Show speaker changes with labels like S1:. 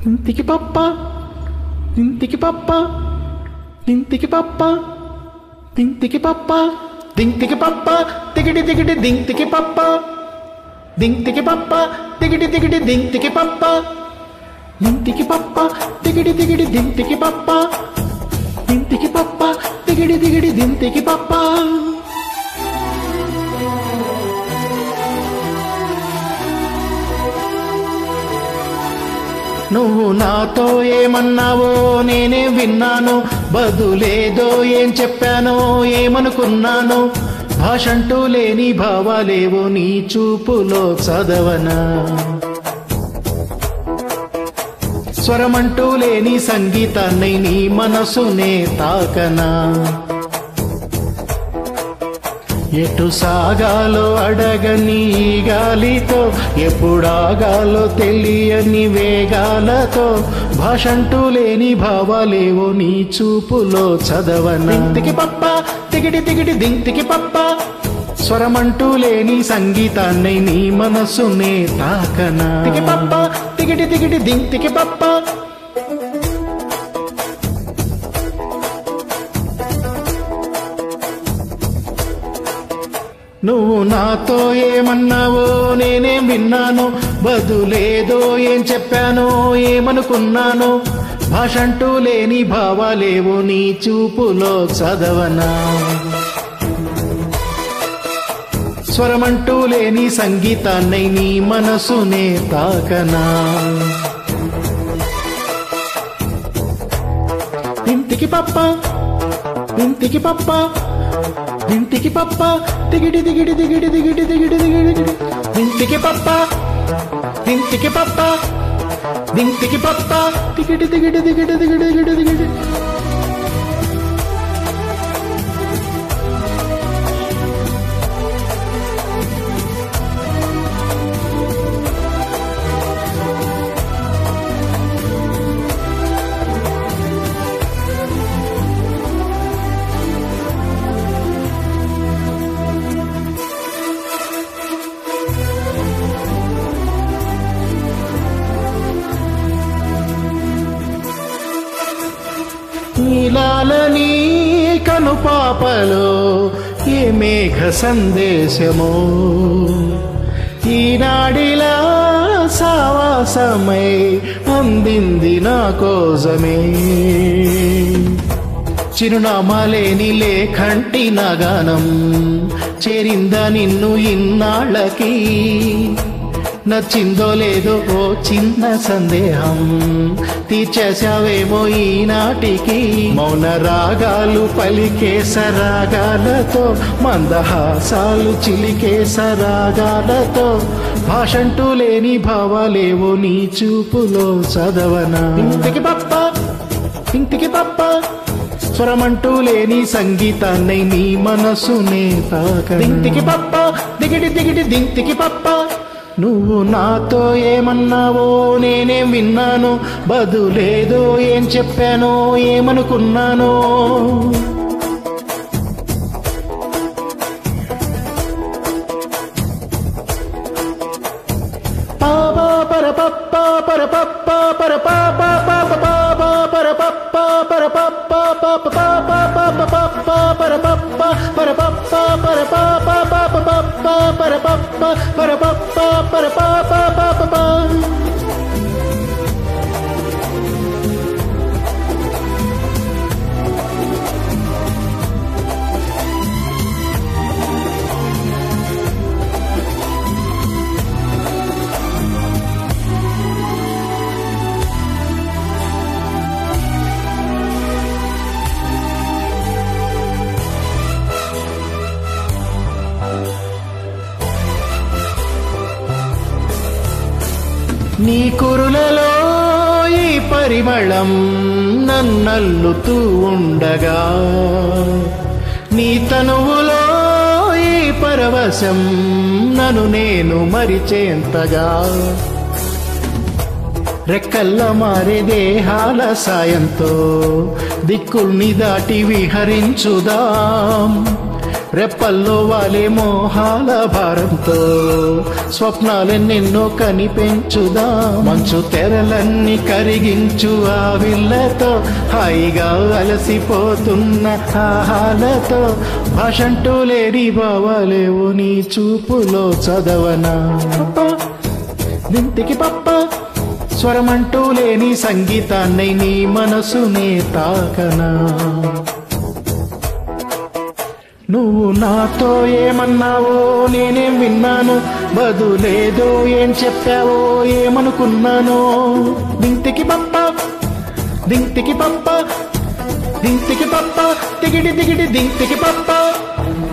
S1: ఇంటికి పప్ప ఇంటికి పప్ప ఇంటికి పప్ప దింతికి పప్ప దింతికి పప్ప తిగిడి దిగిడి దింతికి పప్ప దింతికి పప్ప తిగిడి దిగిడి దింతికి పప్ప ఇంటికి పప్ప తిగిడి దిగిడి దింతికి పప్ప ఇంటికి పప్ప తిగిడి దిగిడి దింతికి పప్ప నువ్వు నాతో ఏమన్నావో నేనే విన్నాను బదులేదో ఏం చెప్పానో ఏమనుకున్నాను భాషంటూ లేని భావాలేవో నీ చూపులో చదవనా స్వరమంటూ లేని సంగీతాన్ని నీ మనసునే తాకనా ఎటు సాగాలో అడగని ఈ గాలితో ఎప్పుడాగాలో తెలియని వేగాలతో భాషంటూ లేని భావాలేవో నీ చూపులో చదవన దింతికి పప్ప తిగిడి తిగిడి దింతికి పప్ప స్వరమంటూ లేని సంగీతాన్ని నీ మనసునే తాకనా తిగి పప్ప తిగిడి తిగిడి దింతికి పప్ప నువ్వు నాతో ఏమన్నావో నేనేం విన్నాను బదులేదో ఏం చెప్పానో ఏమనుకున్నానో భాషంటూ లేని భావాలేవో నీ చూపులో చదవనా స్వరమంటూ లేని సంగీతాన్ని నీ మనసునే తాకనా ఇంటికి పప్ప ఇంటికి పప్ప ఇంటికి పప్ప దిగిడి దిగిడి దిగిడి దిగిడి దిగిడి దిగిడి దిగిడి ఇంటికి పప్ప ఇంటికి పప్ప ఇంటికి పప్ప దిగిడి దిగిడి దిగిడి దిగిడి దిగిడి దిగిడి నీలాలని కనుపాపలో ఏ మేఘ సందేశమో ఈనాడిలా సావాసమై అందింది నా కోసమే చిరునామా లేని లేఖంటి నగానం చేరిందా నిన్ను ఇన్నాళ్ళకి నచ్చిందో లేదో ఓ చిన్న సందేహం తీర్చేశావేమో ఈనాటికి మౌన రాగాలు పలికే సరాగాలతో మందహాసాలు చిలికే సరాగాలతో భాషంటూ లేని భావాలేవో నీ చూపులో చదవనా ఇంటికి పప్ప ఇంటికి పప్ప స్వరమంటూ లేని సంగీతాన్ని నీ మనసునే తాక దింటికి పప్ప దిగిడి దిగిడి దింటికి పప్ప నువ్వు నాతో ఏమన్నావో నేనేం విన్నాను బదులేదో ఏం చెప్పానో ఏమనుకున్నానో పాపా పర పప్ప పర పప్ప పర పాప పాప పాప పర పప్ప పర పప్ప పాప పాప పాప పప్ప పర పప్ప పర పప్ప పర పాప పాప పప్ప పర పప్ప పర పప్ప పర పాప పాప పా నీ కురులలో ఈ పరిమళం నన్నల్లుతూ ఉండగా నీ తనువులో ఈ పరవశం నన్ను నేను మరిచేంతగా రెక్కల్ల మారే దేహాల సాయంతో దిక్కుల్ని దాటి విహరించుదాం రెప్పల్లో వాలే మోహాల భారంతో స్వప్నాలెన్నెన్నో కనిపెంచుదా మంచు తెరలన్నీ కరిగించు ఆ విల్లతో హాయిగా అలసిపోతున్న ఆహాలతో భాషంటూ లేని బావాలేవు నీ చూపులో చదవనా వింతికి పప్ప స్వరమంటూ లేని సంగీతాన్ని నీ మనసునే తాకనా నువ్వు నాతో ఏమన్నావో నేనేం విన్నాను బదులేదో ఏం చెప్పావో ఏమనుకున్నానో దింతికి పప్ప దింతికి పప్ప దింతికి పప్ప దిగిడి దిగిడి దింతికి పప్ప